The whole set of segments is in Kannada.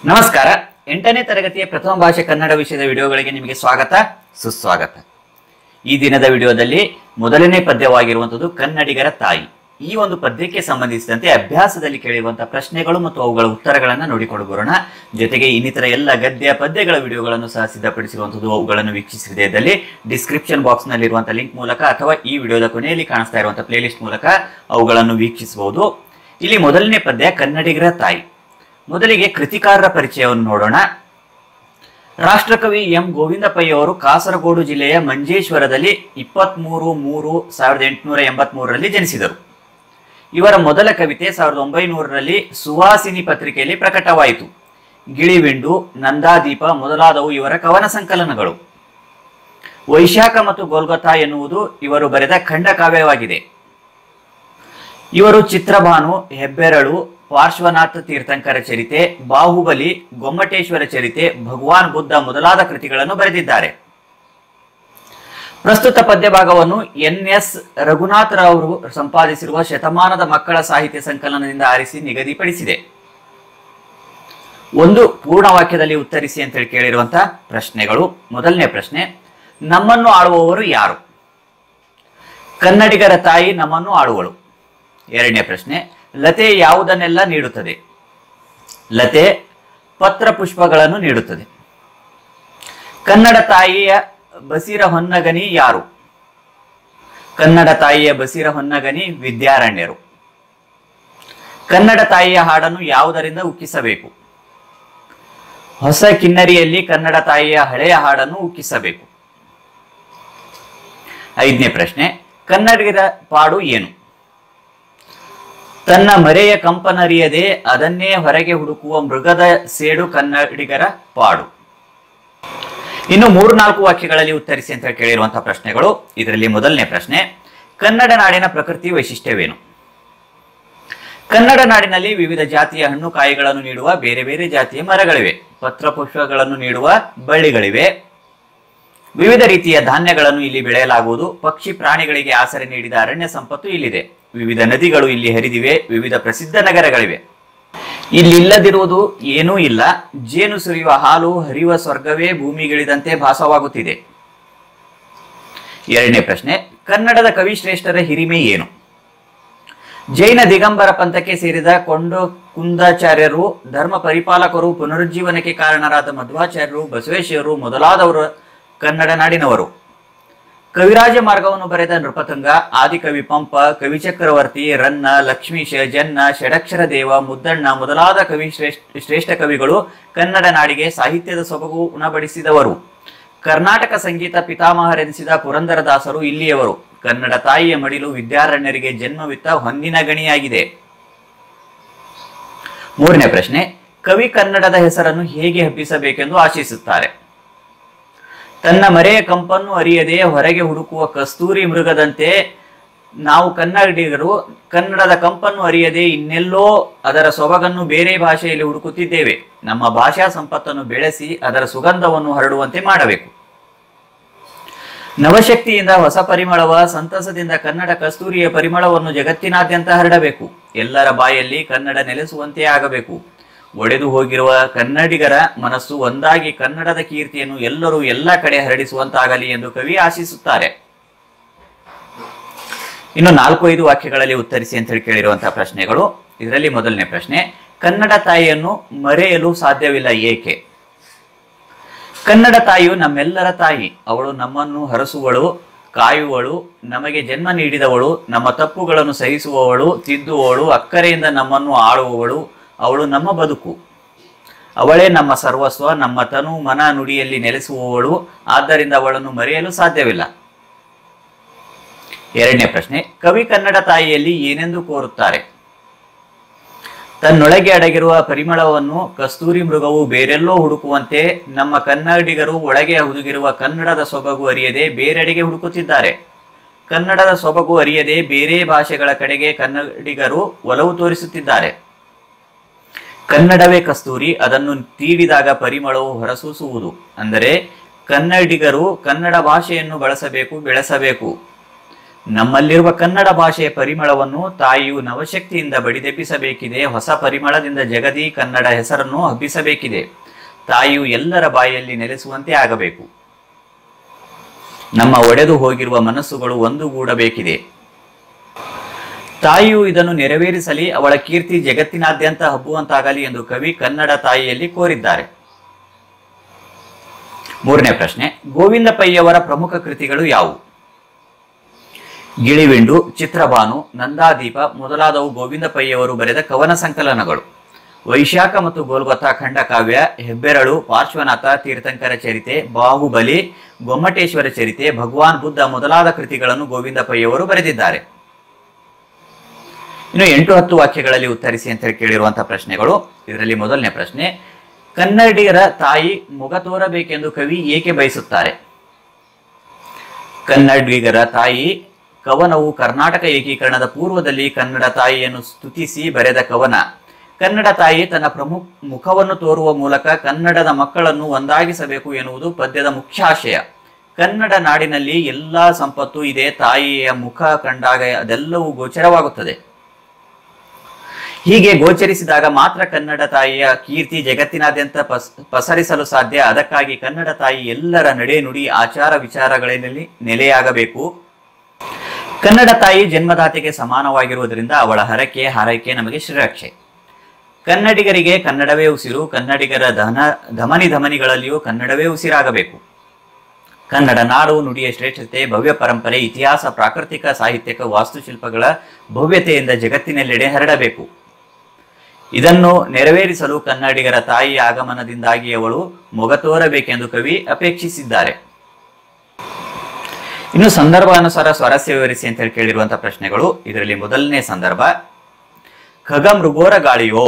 ನಮಸ್ಕಾರ ಎಂಟನೇ ತರಗತಿಯ ಪ್ರಥಮ ಭಾಷೆ ಕನ್ನಡ ವಿಷಯದ ವಿಡಿಯೋಗಳಿಗೆ ನಿಮಗೆ ಸ್ವಾಗತ ಸುಸ್ವಾಗತ ಈ ದಿನದ ವಿಡಿಯೋದಲ್ಲಿ ಮೊದಲನೇ ಪದ್ಯವಾಗಿರುವಂಥದ್ದು ಕನ್ನಡಿಗರ ತಾಯಿ ಈ ಒಂದು ಪದ್ಯಕ್ಕೆ ಸಂಬಂಧಿಸಿದಂತೆ ಅಭ್ಯಾಸದಲ್ಲಿ ಕೇಳಿರುವಂತಹ ಪ್ರಶ್ನೆಗಳು ಮತ್ತು ಅವುಗಳ ಉತ್ತರಗಳನ್ನು ನೋಡಿಕೊಂಡು ಬರೋಣ ಜೊತೆಗೆ ಇನ್ನಿತರ ಎಲ್ಲ ಗದ್ಯ ಪದ್ಯಗಳ ವಿಡಿಯೋಗಳನ್ನು ಸಹ ಸಿದ್ಧಪಡಿಸಿರುವಂಥದ್ದು ಅವುಗಳನ್ನು ವೀಕ್ಷಿಸಿದೆ ಇದ್ದಲ್ಲಿ ಡಿಸ್ಕ್ರಿಪ್ಷನ್ ಬಾಕ್ಸ್ ನಲ್ಲಿರುವಂತಹ ಲಿಂಕ್ ಮೂಲಕ ಅಥವಾ ಈ ವಿಡಿಯೋದ ಕೊನೆಯಲ್ಲಿ ಕಾಣಿಸ್ತಾ ಇರುವಂತಹ ಪ್ಲೇಲಿಸ್ಟ್ ಮೂಲಕ ಅವುಗಳನ್ನು ವೀಕ್ಷಿಸಬಹುದು ಇಲ್ಲಿ ಮೊದಲನೇ ಪದ್ಯ ಕನ್ನಡಿಗರ ತಾಯಿ ಮೊದಲಿಗೆ ಕೃತಿಕಾರರ ಪರಿಚಯವನ್ನು ನೋಡೋಣ ರಾಷ್ಟ್ರಕವಿ ಎಂ ಗೋವಿಂದ ಪೈ ಅವರು ಕಾಸರಗೋಡು ಜಿಲ್ಲೆಯ ಮಂಜೇಶ್ವರದಲ್ಲಿ ಇಪ್ಪತ್ಮೂರು ಮೂರು ಸಾವಿರದ ಎಂಟುನೂರ ಎಂಬತ್ಮೂರರಲ್ಲಿ ಜನಿಸಿದರು ಇವರ ಮೊದಲ ಕವಿತೆ ಸಾವಿರದ ಒಂಬೈನೂರರಲ್ಲಿ ಸುವಾಸಿನಿ ಪತ್ರಿಕೆಯಲ್ಲಿ ಪ್ರಕಟವಾಯಿತು ಗಿಳಿವಿಂಡು ನಂದಾದೀಪ ಮೊದಲಾದವು ಇವರ ಕವನ ಸಂಕಲನಗಳು ವೈಶಾಖ ಮತ್ತು ಗೋಲ್ಗತಾ ಎನ್ನುವುದು ಇವರು ಬರೆದ ಖಂಡಕಾವ್ಯವಾಗಿದೆ ಇವರು ಚಿತ್ರಭಾನು ಹೆಬ್ಬೆರಳು ಪಾರ್ಶ್ವನಾಥ ತೀರ್ಥಂಕರ ಚರಿತೆ ಬಾಹುಬಲಿ ಗೊಮ್ಮಟೇಶ್ವರ ಚರಿತೆ ಭಗವಾನ್ ಬುದ್ಧ ಮೊದಲಾದ ಕೃತಿಗಳನ್ನು ಬರೆದಿದ್ದಾರೆ ಪ್ರಸ್ತುತ ಪದ್ಯ ಭಾಗವನ್ನು ಎನ್ ಎಸ್ ರಘುನಾಥ್ ರಾವ್ ಸಂಪಾದಿಸಿರುವ ಶತಮಾನದ ಮಕ್ಕಳ ಸಾಹಿತ್ಯ ಸಂಕಲನದಿಂದ ಆರಿಸಿ ನಿಗದಿಪಡಿಸಿದೆ ಒಂದು ಪೂರ್ಣ ವಾಕ್ಯದಲ್ಲಿ ಉತ್ತರಿಸಿ ಅಂತೇಳಿ ಕೇಳಿರುವಂತಹ ಪ್ರಶ್ನೆಗಳು ಮೊದಲನೇ ಪ್ರಶ್ನೆ ನಮ್ಮನ್ನು ಆಳುವವರು ಯಾರು ಕನ್ನಡಿಗರ ತಾಯಿ ನಮ್ಮನ್ನು ಆಳುವಳು ಎರಡನೇ ಪ್ರಶ್ನೆ ಲತೆ ಯಾವುದನ್ನೆಲ್ಲ ನೀಡುತ್ತದೆ ಲತೆ ಪತ್ರ ಪುಷ್ಪಗಳನ್ನು ನೀಡುತ್ತದೆ ಕನ್ನಡ ತಾಯಿಯ ಬಸಿರ ಹೊನ್ನಗನಿ ಯಾರು ಕನ್ನಡ ತಾಯಿಯ ಬಸಿರ ಹೊನ್ನಗನಿ ವಿದ್ಯಾರಣ್ಯರು ಕನ್ನಡ ತಾಯಿಯ ಹಾಡನ್ನು ಯಾವುದರಿಂದ ಉಕ್ಕಿಸಬೇಕು ಹೊಸ ಕಿನ್ನರಿಯಲ್ಲಿ ಕನ್ನಡ ತಾಯಿಯ ಹಳೆಯ ಹಾಡನ್ನು ಉಕ್ಕಿಸಬೇಕು ಐದನೇ ಪ್ರಶ್ನೆ ಕನ್ನಡಿಗರ ಪಾಡು ಏನು ತನ್ನ ಮರೆಯ ಕಂಪನರಿಯದೆ ಅದನ್ನೇ ಹೊರಗೆ ಹುಡುಕುವ ಮೃಗದ ಸೇಡು ಕನ್ನಡಿಗರ ಪಾಡು ಇನ್ನು ಮೂರು ನಾಲ್ಕು ವಾಕ್ಯಗಳಲ್ಲಿ ಉತ್ತರಿಸಿ ಅಂತ ಕೇಳಿರುವಂತಹ ಪ್ರಶ್ನೆಗಳು ಇದರಲ್ಲಿ ಮೊದಲನೇ ಪ್ರಶ್ನೆ ಕನ್ನಡ ನಾಡಿನ ಪ್ರಕೃತಿ ವೈಶಿಷ್ಟ್ಯವೇನು ಕನ್ನಡ ನಾಡಿನಲ್ಲಿ ವಿವಿಧ ಜಾತಿಯ ಹಣ್ಣು ಕಾಯಿಗಳನ್ನು ನೀಡುವ ಬೇರೆ ಬೇರೆ ಜಾತಿಯ ಮರಗಳಿವೆ ಪತ್ರ ಪುಷ್ಪಗಳನ್ನು ನೀಡುವ ಬಳ್ಳಿಗಳಿವೆ ವಿವಿಧ ರೀತಿಯ ಧಾನ್ಯಗಳನ್ನು ಇಲ್ಲಿ ಬೆಳೆಯಲಾಗುವುದು ಪಕ್ಷಿ ಪ್ರಾಣಿಗಳಿಗೆ ಆಸರೆ ನೀಡಿದ ಅರಣ್ಯ ಸಂಪತ್ತು ಇಲ್ಲಿದೆ ವಿವಿಧ ನದಿಗಳು ಇಲ್ಲಿ ಹರಿದಿವೆ ವಿವಿಧ ಪ್ರಸಿದ್ಧ ನಗರಗಳಿವೆ ಇಲ್ಲಿಲ್ಲದಿರುವುದು ಏನೂ ಇಲ್ಲ ಜೇನು ಸುರಿಯುವ ಹಾಲು ಹರಿಯುವ ಸ್ವರ್ಗವೇ ಭೂಮಿಗಿಳಿದಂತೆ ಭಾಸವಾಗುತ್ತಿದೆ ಎರಡನೇ ಪ್ರಶ್ನೆ ಕನ್ನಡದ ಕವಿ ಶ್ರೇಷ್ಠರ ಹಿರಿಮೆ ಏನು ಜೈನ ದಿಗಂಬರ ಪಂಥಕ್ಕೆ ಸೇರಿದ ಕೊಂಡ ಕುಂದಾಚಾರ್ಯರು ಧರ್ಮ ಪರಿಪಾಲಕರು ಪುನರುಜ್ಜೀವನಕ್ಕೆ ಕಾರಣರಾದ ಮಧ್ವಾಚಾರ್ಯರು ಬಸವೇಶ್ವರರು ಮೊದಲಾದವರು ಕನ್ನಡ ನಾಡಿನವರು ಕವಿರಾಜ ಮಾರ್ಗವನ್ನು ಬರೆದ ನೃಪತುಂಗ ಆದಿಕವಿ ಪಂಪ ಕವಿ ಚಕ್ರವರ್ತಿ ರನ್ನ ಲಕ್ಷ್ಮೀಶ ಜನ್ನ ಷಡಕ್ಷರ ದೇವ ಮುದ್ದಣ್ಣ ಮೊದಲಾದ ಕವಿ ಶ್ರೇಷ್ಠ ಶ್ರೇಷ್ಠ ಕವಿಗಳು ಕನ್ನಡ ನಾಡಿಗೆ ಸಾಹಿತ್ಯದ ಸೊಬಗು ಉಣಬಡಿಸಿದವರು ಕರ್ನಾಟಕ ಸಂಗೀತ ಪಿತಾಮಹರೆನಿಸಿದ ಪುರಂದರದಾಸರು ಇಲ್ಲಿಯವರು ಕನ್ನಡ ತಾಯಿಯ ಮಡಿಲು ವಿದ್ಯಾರಣ್ಯರಿಗೆ ಜನ್ಮವಿತ್ತ ಹೊಂದಿನ ಗಣಿಯಾಗಿದೆ ಮೂರನೇ ಪ್ರಶ್ನೆ ಕವಿ ಕನ್ನಡದ ಹೆಸರನ್ನು ಹೇಗೆ ಹಬ್ಬಿಸಬೇಕೆಂದು ಆಶಿಸುತ್ತಾರೆ ತನ್ನ ಮರೆಯ ಕಂಪನ್ನು ಅರಿಯದೆ ಹೊರಗೆ ಹುಡುಕುವ ಕಸ್ತೂರಿ ಮೃಗದಂತೆ ನಾವು ಕನ್ನಡಿಗರು ಕನ್ನಡದ ಕಂಪನ್ನು ಅರಿಯದೆ ಇನ್ನೆಲ್ಲೋ ಅದರ ಸೊಬಗನ್ನು ಬೇರೆ ಭಾಷೆಯಲ್ಲಿ ಹುಡುಕುತ್ತಿದ್ದೇವೆ ನಮ್ಮ ಭಾಷಾ ಸಂಪತ್ತನ್ನು ಬೆಳೆಸಿ ಅದರ ಸುಗಂಧವನ್ನು ಹರಡುವಂತೆ ಮಾಡಬೇಕು ನವಶಕ್ತಿಯಿಂದ ಹೊಸ ಪರಿಮಳವ ಸಂತಸದಿಂದ ಕನ್ನಡ ಕಸ್ತೂರಿಯ ಪರಿಮಳವನ್ನು ಜಗತ್ತಿನಾದ್ಯಂತ ಹರಡಬೇಕು ಎಲ್ಲರ ಬಾಯಲ್ಲಿ ಕನ್ನಡ ನೆಲೆಸುವಂತೆ ಆಗಬೇಕು ಒಡೆದು ಹೋಗಿರುವ ಕನ್ನಡಿಗರ ಮನಸ್ಸು ಒಂದಾಗಿ ಕನ್ನಡದ ಕೀರ್ತಿಯನ್ನು ಎಲ್ಲರೂ ಎಲ್ಲ ಕಡೆ ಹರಡಿಸುವಂತಾಗಲಿ ಎಂದು ಕವಿ ಆಶಿಸುತ್ತಾರೆ ಇನ್ನು ನಾಲ್ಕು ಐದು ವಾಕ್ಯಗಳಲ್ಲಿ ಉತ್ತರಿಸಿ ಅಂತ ಹೇಳಿ ಕೇಳಿರುವಂತಹ ಪ್ರಶ್ನೆಗಳು ಇದರಲ್ಲಿ ಮೊದಲನೇ ಪ್ರಶ್ನೆ ಕನ್ನಡ ತಾಯಿಯನ್ನು ಮರೆಯಲು ಸಾಧ್ಯವಿಲ್ಲ ಏಕೆ ಕನ್ನಡ ತಾಯಿಯು ನಮ್ಮೆಲ್ಲರ ತಾಯಿ ಅವಳು ನಮ್ಮನ್ನು ಹರಸುವಳು ಕಾಯುವಳು ನಮಗೆ ಜನ್ಮ ನೀಡಿದವಳು ನಮ್ಮ ತಪ್ಪುಗಳನ್ನು ಸಹಿಸುವವಳು ತಿದ್ದುವವಳು ಅಕ್ಕರೆಯಿಂದ ನಮ್ಮನ್ನು ಆಳುವವಳು ಅವಳು ನಮ್ಮ ಬದುಕು ಅವಳೇ ನಮ್ಮ ಸರ್ವಸ್ವ ನಮ್ಮ ತನು ಮನ ನುಡಿಯಲ್ಲಿ ನೆಲೆಸುವವಳು ಆದ್ದರಿಂದ ಅವಳನ್ನು ಮರೆಯಲು ಸಾಧ್ಯವಿಲ್ಲ ಎರಡನೇ ಪ್ರಶ್ನೆ ಕವಿ ಕನ್ನಡ ತಾಯಿಯಲ್ಲಿ ಏನೆಂದು ಕೋರುತ್ತಾರೆ ತನ್ನೊಳಗೆ ಅಡಗಿರುವ ಪರಿಮಳವನ್ನು ಕಸ್ತೂರಿ ಮೃಗವು ಬೇರೆಲ್ಲೋ ಹುಡುಕುವಂತೆ ನಮ್ಮ ಕನ್ನಡಿಗರು ಒಳಗೆ ಹುದುಗಿರುವ ಕನ್ನಡದ ಸೊಬಗು ಅರಿಯದೆ ಬೇರೆಡೆಗೆ ಹುಡುಕುತ್ತಿದ್ದಾರೆ ಕನ್ನಡದ ಸೊಬಗು ಅರಿಯದೆ ಬೇರೆ ಭಾಷೆಗಳ ಕಡೆಗೆ ಕನ್ನಡಿಗರು ಒಲವು ತೋರಿಸುತ್ತಿದ್ದಾರೆ ಕನ್ನಡವೇ ಕಸ್ತೂರಿ ಅದನ್ನು ತೀಡಿದಾಗ ಪರಿಮಳವು ಹೊರಸೂಸುವುದು ಅಂದರೆ ಕನ್ನಡಿಗರು ಕನ್ನಡ ಭಾಷೆಯನ್ನು ಬಳಸಬೇಕು ಬೆಳೆಸಬೇಕು ನಮ್ಮಲ್ಲಿರುವ ಕನ್ನಡ ಭಾಷೆಯ ಪರಿಮಳವನ್ನು ತಾಯಿಯು ನವಶಕ್ತಿಯಿಂದ ಬಡಿದೆಬ್ಬಿಸಬೇಕಿದೆ ಹೊಸ ಪರಿಮಳದಿಂದ ಜಗದಿ ಕನ್ನಡ ಹೆಸರನ್ನು ಹಬ್ಬಿಸಬೇಕಿದೆ ತಾಯಿಯು ಎಲ್ಲರ ಬಾಯಲ್ಲಿ ನೆಲೆಸುವಂತೆ ಆಗಬೇಕು ನಮ್ಮ ಒಡೆದು ಹೋಗಿರುವ ಮನಸ್ಸುಗಳು ಒಂದುಗೂಡಬೇಕಿದೆ ತಾಯಿಯು ಇದನ್ನು ನೆರವೇರಿಸಲಿ ಅವಳ ಕೀರ್ತಿ ಜಗತ್ತಿನಾದ್ಯಂತ ಹಬ್ಬುವಂತಾಗಲಿ ಎಂದು ಕವಿ ಕನ್ನಡ ತಾಯಿಯಲ್ಲಿ ಕೋರಿದ್ದಾರೆ ಮೂರನೇ ಪ್ರಶ್ನೆ ಗೋವಿಂದ ಪೈಯವರ ಪ್ರಮುಖ ಕೃತಿಗಳು ಯಾವುವು ಗಿಳಿವಿಂಡು ಚಿತ್ರಭಾನು ನಂದಾದೀಪ ಮೊದಲಾದವು ಗೋವಿಂದ ಪೈಯವರು ಬರೆದ ಕವನ ಸಂಕಲನಗಳು ವೈಶಾಖ ಮತ್ತು ಗೋಲ್ಗೊತ್ತ ಖಂಡಕಾವ್ಯ ಹೆಬ್ಬೆರಳು ಪಾರ್ಶ್ವನಾಥ ತೀರ್ಥಂಕರ ಚರಿತೆ ಬಾಹುಬಲಿ ಗೊಮ್ಮಟೇಶ್ವರ ಚರಿತೆ ಭಗವಾನ್ ಬುದ್ಧ ಮೊದಲಾದ ಕೃತಿಗಳನ್ನು ಗೋವಿಂದ ಪೈಯವರು ಬರೆದಿದ್ದಾರೆ ಇನ್ನು ಎಂಟು ಹತ್ತು ವಾಕ್ಯಗಳಲ್ಲಿ ಉತ್ತರಿಸಿ ಅಂತ ಹೇಳಿ ಕೇಳಿರುವಂತಹ ಪ್ರಶ್ನೆಗಳು ಇದರಲ್ಲಿ ಮೊದಲನೇ ಪ್ರಶ್ನೆ ಕನ್ನಡಿಗರ ತಾಯಿ ಮೊಗ ತೋರಬೇಕೆಂದು ಕವಿ ಏಕೆ ಬಯಸುತ್ತಾರೆ ಕನ್ನಡಿಗರ ತಾಯಿ ಕವನವು ಕರ್ನಾಟಕ ಏಕೀಕರಣದ ಪೂರ್ವದಲ್ಲಿ ಕನ್ನಡ ತಾಯಿಯನ್ನು ಸ್ತುತಿಸಿ ಬರೆದ ಕವನ ಕನ್ನಡ ತಾಯಿ ತನ್ನ ಪ್ರಮುಖ ಮುಖವನ್ನು ತೋರುವ ಮೂಲಕ ಕನ್ನಡದ ಮಕ್ಕಳನ್ನು ಒಂದಾಗಿಸಬೇಕು ಎನ್ನುವುದು ಪದ್ಯದ ಮುಖ್ಯಾಶಯ ಕನ್ನಡ ನಾಡಿನಲ್ಲಿ ಎಲ್ಲಾ ಸಂಪತ್ತು ಇದೆ ತಾಯಿಯ ಮುಖ ಕಂಡಾಗ ಅದೆಲ್ಲವೂ ಗೋಚರವಾಗುತ್ತದೆ ಹೀಗೆ ಗೋಚರಿಸಿದಾಗ ಮಾತ್ರ ಕನ್ನಡ ತಾಯಿಯ ಕೀರ್ತಿ ಜಗತ್ತಿನಾದ್ಯಂತ ಪಸ್ ಪಸರಿಸಲು ಸಾಧ್ಯ ಅದಕ್ಕಾಗಿ ಕನ್ನಡ ತಾಯಿ ಎಲ್ಲರ ನಡೆ ನುಡಿ ಆಚಾರ ವಿಚಾರಗಳಲ್ಲಿ ನೆಲೆಯಾಗಬೇಕು ಕನ್ನಡ ತಾಯಿ ಜನ್ಮದಾತೆಗೆ ಸಮಾನವಾಗಿರುವುದರಿಂದ ಅವಳ ಹರಕೆ ಹಾರೈಕೆ ನಮಗೆ ಶ್ರೀರಕ್ಷೆ ಕನ್ನಡಿಗರಿಗೆ ಕನ್ನಡವೇ ಉಸಿರು ಕನ್ನಡಿಗರ ದನ ಧಮನಿ ಧಮನಿಗಳಲ್ಲಿಯೂ ಕನ್ನಡವೇ ಉಸಿರಾಗಬೇಕು ಕನ್ನಡ ನಾಡು ನುಡಿಯ ಶ್ರೇಷ್ಠತೆ ಭವ್ಯ ಪರಂಪರೆ ಇತಿಹಾಸ ಪ್ರಾಕೃತಿಕ ಸಾಹಿತ್ಯಕ ವಾಸ್ತುಶಿಲ್ಪಗಳ ಭವ್ಯತೆಯಿಂದ ಜಗತ್ತಿನೆಲ್ಲೆಡೆ ಹರಡಬೇಕು ಇದನ್ನು ನೆರವೇರಿಸಲು ಕನ್ನಡಿಗರ ತಾಯಿಯ ಆಗಮನದಿಂದಾಗಿ ಅವಳು ಮೊಗ ತೋರಬೇಕೆಂದು ಕವಿ ಅಪೇಕ್ಷಿಸಿದ್ದಾರೆ ಇನ್ನು ಸಂದರ್ಭಾನುಸಾರ ಸ್ವಾರಸ್ಯ ವಿವರಿಸಿ ಅಂತ ಹೇಳಿ ಕೇಳಿರುವಂತಹ ಪ್ರಶ್ನೆಗಳು ಇದರಲ್ಲಿ ಮೊದಲನೇ ಸಂದರ್ಭ ಖಗ ಮೃಗೋರ ಗಾಳಿಯೋ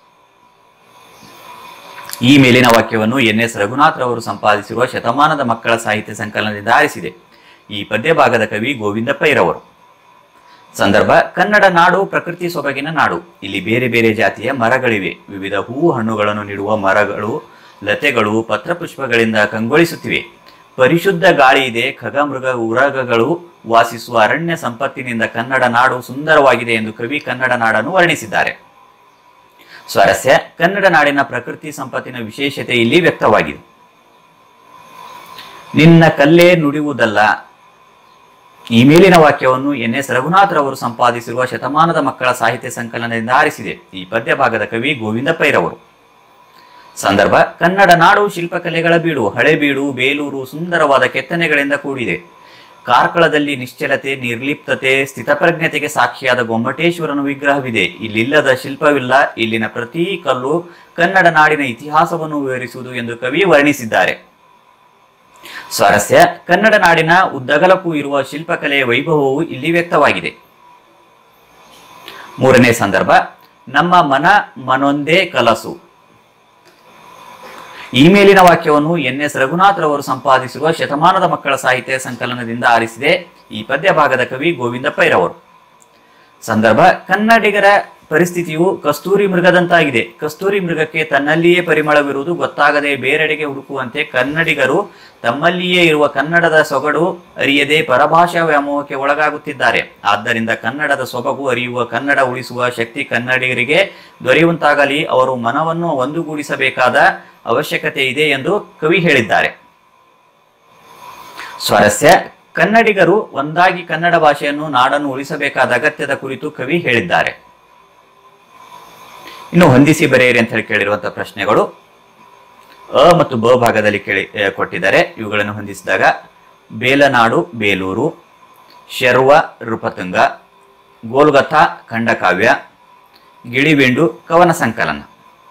ಈ ಮೇಲಿನ ವಾಕ್ಯವನ್ನು ಎನ್ ಎಸ್ ರಘುನಾಥ್ ರವರು ಸಂಪಾದಿಸಿರುವ ಶತಮಾನದ ಮಕ್ಕಳ ಸಾಹಿತ್ಯ ಸಂಕಲನದಿಂದ ಆರಿಸಿದೆ ಈ ಪದ್ಯ ಭಾಗದ ಕವಿ ಗೋವಿಂದ ಪೈರವರು ಸಂದರ್ಭ ಕನ್ನಡ ನಾಡು ಪ್ರಕೃತಿ ಸೊಬಗಿನ ನಾಡು ಇಲ್ಲಿ ಬೇರೆ ಬೇರೆ ಜಾತಿಯ ಮರಗಳಿವೆ ವಿವಿಧ ಹೂವು ಹಣ್ಣುಗಳನ್ನು ನೀಡುವ ಮರಗಳು ಲತೆಗಳು ಪತ್ರಪುಷ್ಪಗಳಿಂದ ಕಂಗೊಳಿಸುತ್ತಿವೆ ಪರಿಶುದ್ಧ ಗಾಳಿ ಇದೆ ಖಗಮೃಗ ಉರಗಗಳು ವಾಸಿಸುವ ಅರಣ್ಯ ಸಂಪತ್ತಿನಿಂದ ಕನ್ನಡ ನಾಡು ಸುಂದರವಾಗಿದೆ ಎಂದು ಕವಿ ಕನ್ನಡ ನಾಡನ್ನು ವರ್ಣಿಸಿದ್ದಾರೆ ಸ್ವಾರಸ್ಯ ಕನ್ನಡ ನಾಡಿನ ಪ್ರಕೃತಿ ಸಂಪತ್ತಿನ ವಿಶೇಷತೆ ಇಲ್ಲಿ ವ್ಯಕ್ತವಾಗಿದೆ ನಿನ್ನ ಕಲ್ಲೇ ನುಡಿಯುವುದಲ್ಲ ಈ ಮೇಲಿನ ವಾಕ್ಯವನ್ನು ಎನ್ ಎಸ್ ರಘುನಾಥ್ ರವರು ಸಂಪಾದಿಸಿರುವ ಶತಮಾನದ ಮಕ್ಕಳ ಸಾಹಿತ್ಯ ಸಂಕಲನದಿಂದ ಆರಿಸಿದೆ ಈ ಪದ್ಯ ಭಾಗದ ಕವಿ ಗೋವಿಂದ ಪೈರವರು ಸಂದರ್ಭ ಕನ್ನಡ ನಾಡು ಶಿಲ್ಪಕಲೆಗಳ ಬೀಡು ಹಳೆಬೀಡು ಬೇಲೂರು ಸುಂದರವಾದ ಕೆತ್ತನೆಗಳಿಂದ ಕೂಡಿದೆ ಕಾರ್ಕಳದಲ್ಲಿ ನಿಶ್ಚಲತೆ ನಿರ್ಲಿಪ್ತತೆ ಸ್ಥಿತಪ್ರಜ್ಞತೆಗೆ ಸಾಕ್ಷಿಯಾದ ಗೊಮ್ಮಟೇಶ್ವರನ ವಿಗ್ರಹವಿದೆ ಇಲ್ಲಿಲ್ಲದ ಶಿಲ್ಪವಿಲ್ಲ ಇಲ್ಲಿನ ಪ್ರತಿ ಕಲ್ಲು ಕನ್ನಡ ನಾಡಿನ ಇತಿಹಾಸವನ್ನು ವಿವರಿಸುವುದು ಎಂದು ಕವಿ ವರ್ಣಿಸಿದ್ದಾರೆ ಸ್ವಾರಸ್ಯ ಕನ್ನಡ ನಾಡಿನ ಉದ್ದಗಲಕ್ಕೂ ಇರುವ ಶಿಲ್ಪಕಲೆಯ ವೈಭವವು ಇಲ್ಲಿ ವ್ಯಕ್ತವಾಗಿದೆ ಮೂರನೇ ಸಂದರ್ಭ ನಮ್ಮ ಮನ ಮನೊಂದೇ ಕಲಸು ಈ ಮೇಲಿನ ವಾಕ್ಯವನ್ನು ಎನ್ ಎಸ್ ರಘುನಾಥ್ ರವರು ಸಂಪಾದಿಸಿರುವ ಶತಮಾನದ ಮಕ್ಕಳ ಸಾಹಿತ್ಯ ಸಂಕಲನದಿಂದ ಆರಿಸಿದೆ ಈ ಪದ್ಯ ಭಾಗದ ಕವಿ ಗೋವಿಂದ ಪೈರವರು ಸಂದರ್ಭ ಕನ್ನಡಿಗರ ಪರಿಸ್ಥಿತಿಯು ಕಸ್ತೂರಿ ಮೃಗದಂತಾಗಿದೆ ಕಸ್ತೂರಿ ಮೃಗಕ್ಕೆ ತನ್ನಲ್ಲಿಯೇ ಪರಿಮಳವಿರುವುದು ಗೊತ್ತಾಗದೆ ಬೇರೆಡೆಗೆ ಹುಡುಕುವಂತೆ ಕನ್ನಡಿಗರು ತಮ್ಮಲ್ಲಿಯೇ ಇರುವ ಕನ್ನಡದ ಸೊಗಡು ಅರಿಯದೆ ಪರಭಾಷಾ ವ್ಯಾಮೋಹಕ್ಕೆ ಒಳಗಾಗುತ್ತಿದ್ದಾರೆ ಆದ್ದರಿಂದ ಕನ್ನಡದ ಸೊಬಗು ಅರಿಯುವ ಕನ್ನಡ ಉಳಿಸುವ ಶಕ್ತಿ ಕನ್ನಡಿಗರಿಗೆ ದೊರೆಯುವಂತಾಗಲಿ ಅವರು ಮನವನ್ನು ಒಂದುಗೂಡಿಸಬೇಕಾದ ಅವಶ್ಯಕತೆ ಇದೆ ಎಂದು ಕವಿ ಹೇಳಿದ್ದಾರೆ ಸ್ವಾರಸ್ಯ ಕನ್ನಡಿಗರು ಒಂದಾಗಿ ಕನ್ನಡ ಭಾಷೆಯನ್ನು ನಾಡನ್ನು ಉಳಿಸಬೇಕಾದ ಅಗತ್ಯದ ಕುರಿತು ಕವಿ ಹೇಳಿದ್ದಾರೆ ಇನ್ನು ಹೊಂದಿಸಿ ಬರೆಯಿರಿ ಅಂತ ಹೇಳಿ ಕೇಳಿರುವಂತಹ ಪ್ರಶ್ನೆಗಳು ಅ ಮತ್ತು ಬ ಭಾಗದಲ್ಲಿ ಕೇಳಿ ಆ, ಕೊಟ್ಟಿದ್ದಾರೆ ಇವುಗಳನ್ನು ಹೊಂದಿಸಿದಾಗ ಬೇಲನಾಡು ಬೇಲೂರು ಶರ್ವ ನೃಪತುಂಗ ಗೋಲ್ಗಥ ಖಂಡಕಾವ್ಯ ಗಿಳಿಬೆಂಡು ಕವನ ಸಂಕಲನ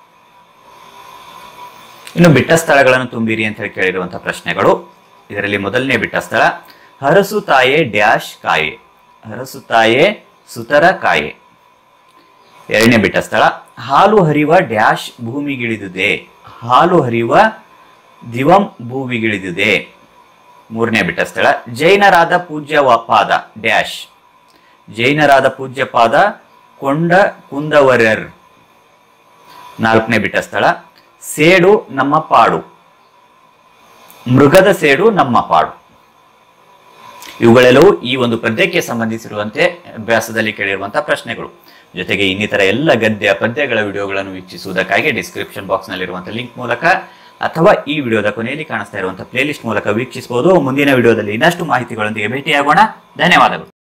ಇನ್ನು ಬಿಟ್ಟ ಸ್ಥಳಗಳನ್ನು ತುಂಬಿರಿ ಅಂತ ಹೇಳಿ ಕೇಳಿರುವಂತಹ ಪ್ರಶ್ನೆಗಳು ಇದರಲ್ಲಿ ಮೊದಲನೇ ಬಿಟ್ಟ ಸ್ಥಳ ಹರಸು ತಾಯೆ ಡ್ಯಾಶ್ ಕಾಯೆ ಹರಸು ತಾಯೆ ಸುತರ ಕಾಯೆ ಎರಡನೇ ಬಿಟ್ಟ ಸ್ಥಳ ಹಾಲು ಹರಿಯುವ ಡ್ಯಾಶ್ ಭೂಮಿಗಿಳಿದುದೆ ಹಾಲು ಹರಿಯುವ ದಿವಂ ಭೂಮಿಗಿಳಿದುದೆ ಮೂರನೇ ಬಿಟ್ಟ ಸ್ಥಳ ಜೈನರಾದ ಪೂಜ್ಯ ವ- ಪಾದ ಡ್ಯಾಶ್ ಜೈನರಾದ ಪೂಜ್ಯ ಪಾದ ಕೊಂಡ ಕುಂದವರರ್ ನಾಲ್ಕನೇ ಬಿಟ್ಟ ಸ್ಥಳ ಸೇಡು ನಮ್ಮ ಪಾಡು ಮೃಗದ ಸೇಡು ನಮ್ಮ ಪಾಡು ಇವುಗಳೆಲ್ಲವೂ ಈ ಒಂದು ಪದ್ಯಕ್ಕೆ ಸಂಬಂಧಿಸಿರುವಂತೆ ಅಭ್ಯಾಸದಲ್ಲಿ ಕೇಳಿರುವಂತಹ ಪ್ರಶ್ನೆಗಳು ಜೊತೆಗೆ ಇನ್ನಿತರ ಎಲ್ಲ ಗದ್ಯ ಪದ್ಯಗಳ ವಿಡಿಯೋಗಳನ್ನು ವೀಕ್ಷಿಸುವುದಕ್ಕಾಗಿ ಡಿಸ್ಕ್ರಿಪ್ಷನ್ ಬಾಕ್ಸ್ ನಲ್ಲಿರುವಂತಹ ಲಿಂಕ್ ಮೂಲಕ ಅಥವಾ ಈ ವಿಡಿಯೋದ ಕೊನೆಯಲ್ಲಿ ಕಾಣಿಸ್ತಾ ಇರುವಂತಹ ಪ್ಲೇಲಿಸ್ಟ್ ಮೂಲಕ ವೀಕ್ಷಿಸಬಹುದು ಮುಂದಿನ ವಿಡಿಯೋದಲ್ಲಿ ಇನ್ನಷ್ಟು ಮಾಹಿತಿಗಳೊಂದಿಗೆ ಭೇಟಿಯಾಗೋಣ ಧನ್ಯವಾದಗಳು